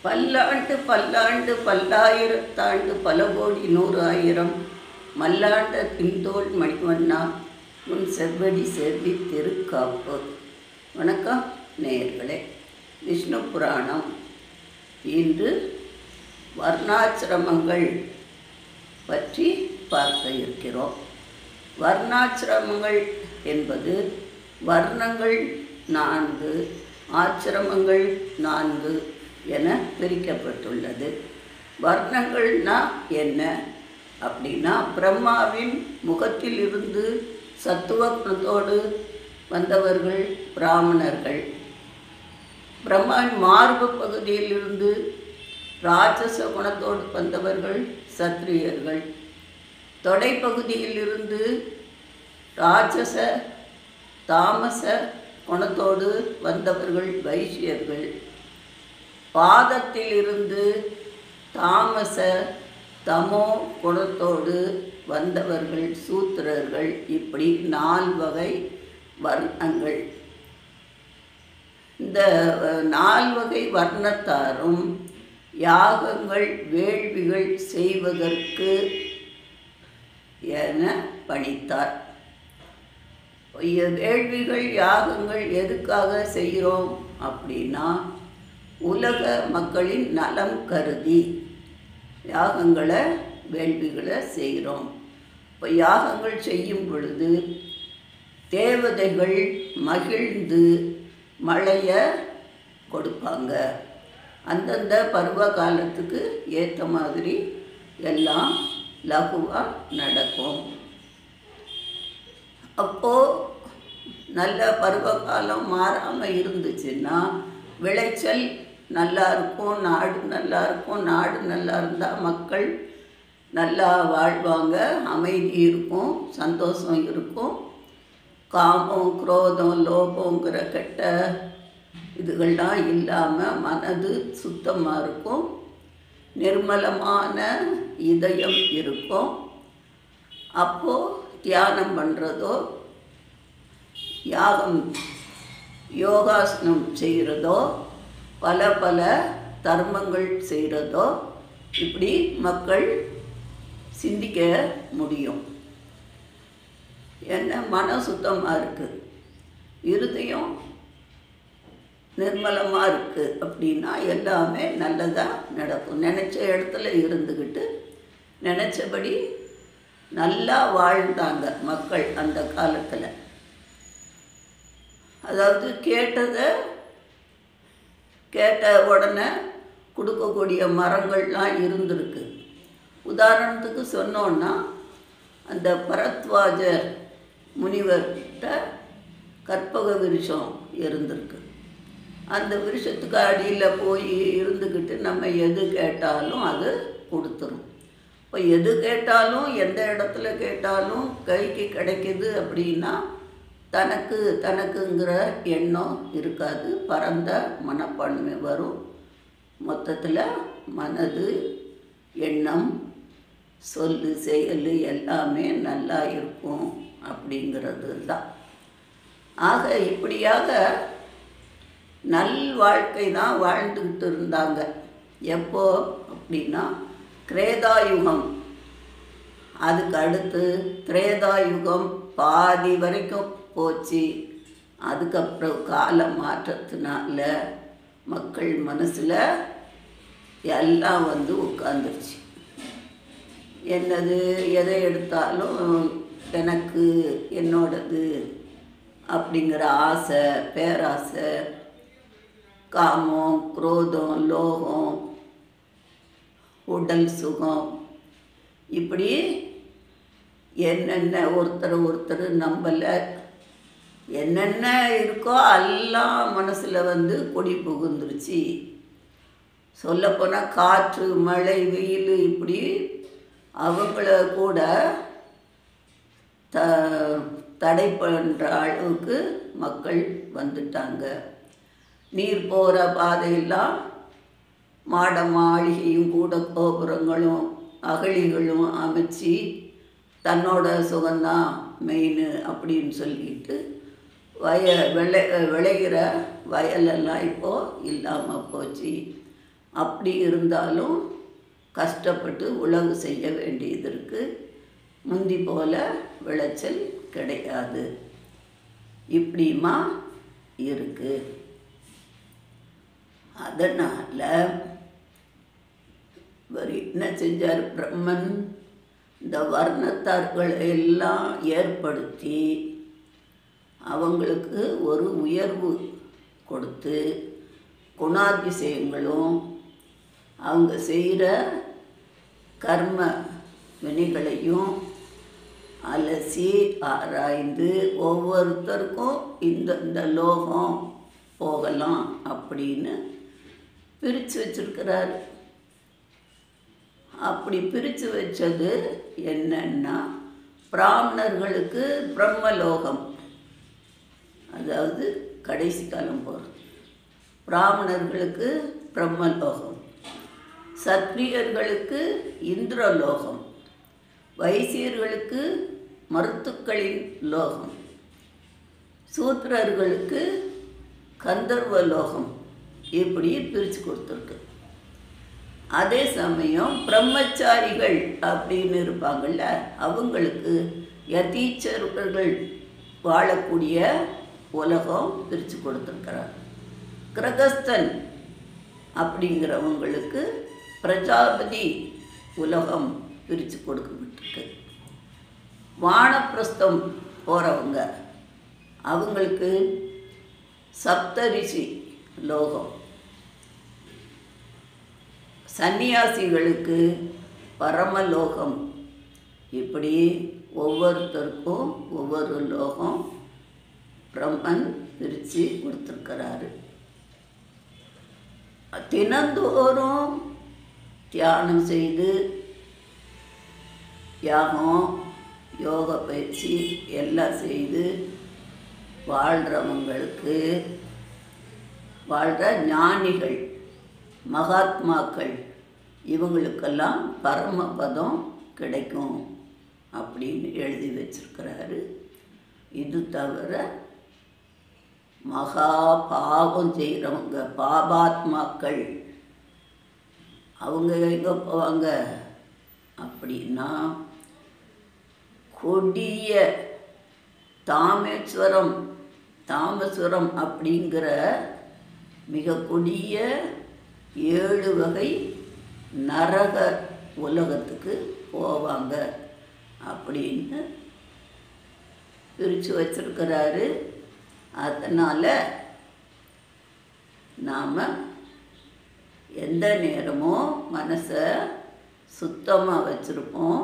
பல்லாண்டு பல்லாண்டு பல்லாயிரத்தாண்டு பல கோடி நூறு ஆயிரம் மல்லாண்ட தின்தோல் மணிவண்ணா உன் செவ்வடி செவ்வி திருக்காப்பு வணக்கம் நேயர்களே விஷ்ணு புராணம் இன்று வர்ணாசிரமங்கள் பற்றி பார்க்க இருக்கிறோம் வர்ணாசிரமங்கள் என்பது வர்ணங்கள் நான்கு ஆசிரமங்கள் நான்கு என பிரிக்கப்பட்டுள்ளது வர்ணங்கள்னா என்ன அப்படின்னா பிரம்மாவின் முகத்தில் இருந்து சத்துவகுணத்தோடு வந்தவர்கள் பிராமணர்கள் பிரம்மாவின் மார்பு பகுதியிலிருந்து ராட்சச குணத்தோடு வந்தவர்கள் சத்திரியர்கள் தொடைப்பகுதியிலிருந்து ராட்சச தாமச குணத்தோடு வந்தவர்கள் வைசியர்கள் பாதத்திலிருந்து தாமச தமோ குணத்தோடு வந்தவர்கள் சூத்திரர்கள் இப்படி நால்வகை வர்ணங்கள் இந்த அஹ், நால்வகை வர்ணத்தாரும் யாகங்கள் வேள்விகள் செய்வதற்கு என பணித்தார் இ- வேள்விகள் யாகங்கள் எதுக்காக செய்கிறோம் அப்படின்னா உலக மக்களின் நலம் கருதி யாகங்களை வேள்விகளை செய்கிறோம் இப்போ யாகங்கள் செய்யும் பொழுது தேவதைகள் மகிழ்ந்து மழையை கொடுப்பாங்க அந்தந்த பருவ காலத்துக்கு ஏற்ற மாதிரி எல்லாம் லகுவாக நடக்கும் அப்போது நல்ல பருவகாலம் மாறாமல் இருந்துச்சுன்னா விளைச்சல் நல்லா இருக்கும் நாடு நல்லா இருக்கும் நாடு நல்லா இருந்தால் மக்கள் நல்லா வாழ்வாங்க அமைதி இருக்கும் சந்தோஷம் இருக்கும் காமம் குரோதம் லோபங்கிற கெட்ட இதுகள்லாம் இல்லாமல் மனது சுத்தமாக இருக்கும் நிர்மலமான இதயம் இருக்கும் அப்போது தியானம் பண்ணுறதோ யாகம் யோகாசனம் செய்கிறதோ பல பல தர்மங்கள் செய்கிறதோ இப்படி மக்கள் சிந்திக்க முடியும் என்ன மன சுத்தமாக இருக்குது இருதயம் நிர்மலமாக இருக்குது அப்படின்னா எல்லாமே நல்லதாக நடக்கும் நினச்ச இடத்துல இருந்துக்கிட்டு நினச்சபடி நல்லா வாழ்ந்தாங்க மக்கள் அந்த காலத்தில் அதாவது கேட்டதை கேட்ட உடனே கொடுக்கக்கூடிய மரங்கள்லாம் இருந்திருக்கு உதாரணத்துக்கு சொன்னோன்னா அந்த பரத்வாஜ முனிவர்கிட்ட கற்பக விருஷம் இருந்திருக்கு அந்த விருஷத்துக்கு அடியில் போய் இருந்துக்கிட்டு நம்ம எது கேட்டாலும் அது கொடுத்துரும் இப்போ எது கேட்டாலும் எந்த இடத்துல கேட்டாலும் கைக்கு கிடைக்குது அப்படின்னா தனக்கு தனக்குங்கிற எண்ணம் இருக்காது பரந்த மனப்பான்மை வரும் மொத்தத்தில் மனது எண்ணம் சொல்லு செயல் எல்லாமே நல்லா இருக்கும் அப்படிங்கிறது தான் ஆக இப்படியாக நல் வாழ்க்கை தான் வாழ்ந்துக்கிட்டு இருந்தாங்க எப்போ அப்படின்னா கிரேதாயுகம் அதுக்கு அடுத்து திரேதாயுகம் பாதி வரைக்கும் போச்சு அதுக்கப்புறம் கால மாற்றத்தினால மக்கள் மனசில் எல்லாம் வந்து உட்காந்துருச்சு என்னது எதை எடுத்தாலும் எனக்கு என்னோடது அப்படிங்கிற ஆசை பேராசை காமம் குரோதம் லோகம் உடல் சுகம் இப்படி என்னென்ன ஒருத்தர் ஒருத்தர் நம்பலை என்னென்ன இருக்கோ எல்லாம் மனசில் வந்து கொடி புகுந்துருச்சு சொல்லப்போனால் காற்று மழை வெயில் இப்படி அவங்கள கூட த தடை பண்ணுற அளவுக்கு மக்கள் வந்துட்டாங்க நீர் போகிற பாதையெல்லாம் மாட மாளிகையும் கூட கோபுரங்களும் அகழிகளும் அமைச்சு தன்னோட சுகம்தான் மெயின் அப்படின்னு சொல்லிட்டு வய விளை விளைகிற வயலெல்லாம் இப்போது இல்லாமல் போச்சு அப்படி இருந்தாலும் கஷ்டப்பட்டு உழவு செய்ய வேண்டியது இருக்குது முந்தி போல விளைச்சல் கிடையாது இப்படியுமா இருக்குது அதனால் இவர் என்ன செஞ்சார் பிரம்மன் இந்த வர்ணத்தார்களை எல்லாம் ஏற்படுத்தி அவங்களுக்கு ஒரு உயர்வு கொடுத்து குணாதிசயங்களும் அவங்க செய்கிற கர்ம வினைகளையும் அலசி ஆராய்ந்து ஒவ்வொருத்தருக்கும் இந்தந்த லோகம் போகலாம் அப்படின்னு பிரித்து வச்சிருக்கிறாரு அப்படி பிரித்து வச்சது என்னன்னா பிராமணர்களுக்கு பிரம்மலோகம் அதாவது கடைசி காலம் போகிறது பிராமணர்களுக்கு பிரம்மலோகம் சத்ரியர்களுக்கு இந்திரலோகம் வைசியர்களுக்கு மருத்துக்களின் லோகம் சூத்திரர்களுக்கு கந்தர்வ லோகம் இப்படி பிரித்து கொடுத்துருக்கு அதே சமயம் பிரம்மச்சாரிகள் அப்படின்னு இருப்பாங்கள்ல அவங்களுக்கு யதீச்சர்கள் வாழக்கூடிய உலகம் பிரித்து கொடுத்துருக்கிறார் கிரகஸ்தன் அப்படிங்கிறவங்களுக்கு பிரஜாபதி உலகம் பிரித்து கொடுக்கப்பட்டிருக்கு வானப்பிரஸ்தம் போகிறவங்க அவங்களுக்கு சப்தரிஷி லோகம் சன்னியாசிகளுக்கு பரமலோகம் இப்படி ஒவ்வொருத்தருக்கும் ஒவ்வொரு லோகம் பிரம்மன் பிரித்து கொடுத்துருக்கிறாரு தினந்தோறும் தியானம் செய்து யாகம் யோக பயிற்சி எல்லாம் செய்து வாழ்கிறவங்களுக்கு வாழ்கிற ஞானிகள் மகாத்மாக்கள் இவங்களுக்கெல்லாம் பரமபதம் கிடைக்கும் அப்படின்னு எழுதி வச்சிருக்கிறாரு இது தவிர மகா பாவம் செய்கிறவங்க பாபாத்மாக்கள் அவங்க எங்கே போவாங்க அப்படின்னா கொடிய தாமேஸ்வரம் தாமேஸ்வரம் அப்படிங்கிற மிக கொடிய ஏழு வகை நரக உலகத்துக்கு போவாங்க அப்படின்னு பிரித்து வச்சிருக்கிறாரு அதனால் நாம் எந்த நேரமும் மனசை சுத்தமாக வச்சுருப்போம்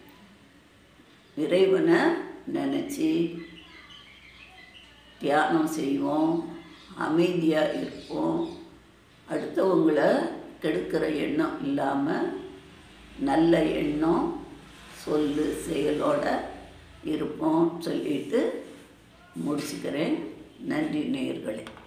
இறைவனை நினச்சி தியானம் செய்வோம் அமைதியாக இருப்போம் அடுத்தவங்களை கெடுக்கிற எண்ணம் இல்லாமல் நல்ல எண்ணம் சொல்லு செயலோட இருப்போம் சொல்லிட்டு முடிச்சுக்கிறேன் நன்றி நேயர்களே